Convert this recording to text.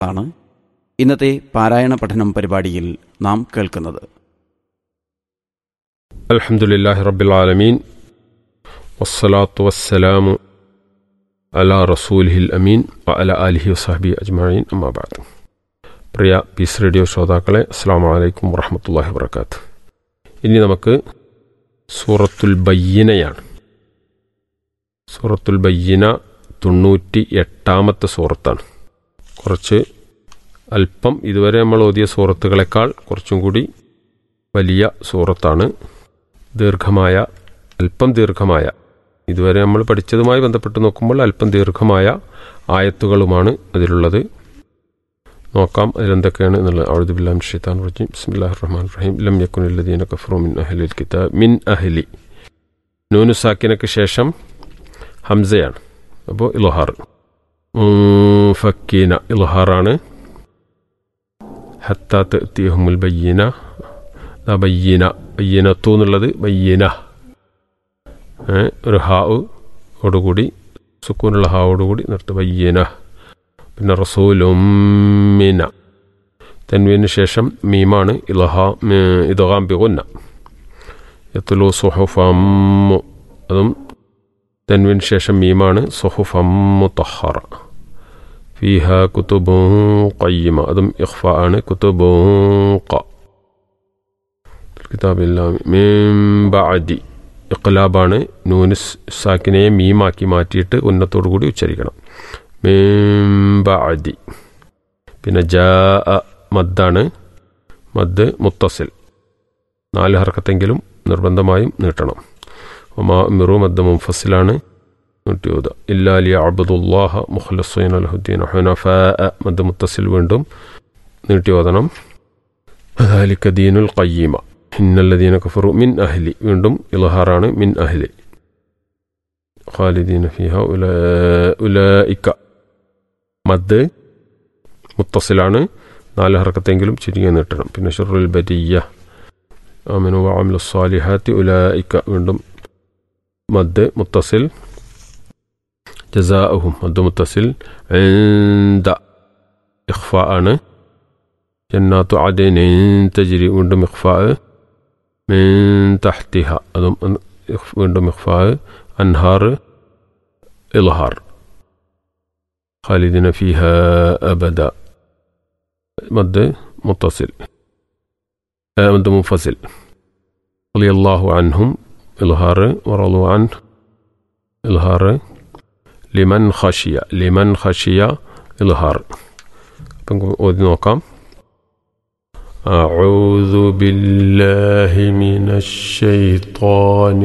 ആണ് ഇന്നത്തെ പാരായണ പഠനം പരിപാടിയിൽ നാം കേൾക്കുന്നത് الحمد لله رب العالمين والصلاة والسلام على رسوله الأمين وعلى آله وصحبه أجمعين أما بعد പ്രിയ പീസ് റേഡിയോ ശ്രോതാക്കളെ അസ്സാം വലൈക്കും വറഹമത്തല്ലാഹി വർക്കാത്ത് ഇനി നമുക്ക് സൂറത്തുൽ ബയ്യനയാണ് സൂറത്തുൽ ബയ്യന തൊണ്ണൂറ്റി എട്ടാമത്തെ സൂറത്താണ് കുറച്ച് അല്പം ഇതുവരെ നമ്മൾ ഓതിയ സൂറത്തുകളെക്കാൾ കുറച്ചും കൂടി വലിയ സൂറത്താണ് ദീർഘമായ അല്പം ദീർഘമായ ഇതുവരെ നമ്മൾ പഠിച്ചതുമായി ബന്ധപ്പെട്ട് നോക്കുമ്പോൾ അല്പം ദീർഘമായ ആയത്തുകളുമാണ് അതിലുള്ളത് നോക്കാം അതിലെന്തൊക്കെയാണ് എന്നുള്ളത് ഔദുബില്ലാം ഷെയ്ത്താൻ റജീം ബിസ്മില്ലാഹി റഹ്മാൻ റഹീം ലം യക്കുനുല്ലദീന കഫറു മിൻ അഹ്ലിൽ കിതാബ് മിൻ അഹ്ലി നൂനു സാക്കിനക്ക് ശേഷം ഹംസയാണ് അപ്പോൾ ഇലഹാർ ഫക്കീന ഇലഹാറാണ് ഹത്താത്ത് തീഹുമുൽ ബയ്യന ദാ ബയ്യന ബയ്യനത്തു എന്നുള്ളത് ബയ്യന ഏ, ഒരു ഹാവ് ഓടുകൂടി സുക്കൂനുള്ള ഹാവോടുകൂടി നിർത്ത് ബയ്യന പിന്നെ റസൂലുമിന തെൻവീന് ശേഷം മീമാണ് ഇലഹാ ഇതഹാം ബിഗുന്ന യത്തുലു സുഹുഫമ്മു അതും തെൻവീന് ശേഷം മീമാണ് സുഹുഫമ്മു തഹറ ഫീഹ കുത്തുബു കയ്യമ അതും ഇഖ്ഫ ആണ് കുത്തുബു ക കിതാബില്ല മീംബഅദി ഇഖ്ലാബാണ് നൂന് സാക്കിനെ മീമാക്കി മാറ്റിയിട്ട് ഉന്നത്തോടു കൂടി ഉച്ചരിക്കണം മീംബഅദി പിന്നെ ജാ മദ്ദാണ് മദ് മുത്തസിൽ നാല് ഹർക്കത്തെങ്കിലും നിർബന്ധമായും നീട്ടണം ഒമാ മിറു മദ് മുംഫസിലാണ് നൂറ്റിയോത് ഇല്ലാലി അബ്ദുല്ലാഹ മുഖ്ലസൈൻ അലഹുദ്ദീൻ ഹുനഫ മദ് മുത്തസിൽ വീണ്ടും നീട്ടി ഓതണം ذلك دين القيمة إن الذين كفروا من أهلي വീണ്ടും ഇലഹാറാണ് മിൻ അഹ്ലി خالدين فيها أولا- أولئك മദ് മുത്തസിലാണ് നാല് ഹർക്കത്തെങ്കിലും ചുരുങ്ങി നീട്ടണം പിന്നെ ഷുറുൽ ബരിയ ആമിനു വഅമിലു സ്വാലിഹാത്തി ഉലായിക്ക വീണ്ടും മദ് മുത്തസിൽ ജസാഅഹും മദ് മുത്തസിൽ عند ഇഖ്ഫാ ആണ് ജന്നാത്തു അദനിൻ തജ്രി വീണ്ടും ഇഖ്ഫാ മിൻ തഹ്തിഹ അതും അൻ- ഇഖ്- വീണ്ടും ഇഖ്ഫാ അൻഹാർ ഇൽഹാർ خالدين فيها أبدا مد متصل آه، مد منفصل رضي الله عنهم إظهار ورضوا عنه إظهار لمن خشي لمن خشي إظهار ഓതി നോക്കാം أعوذ بالله من الشيطان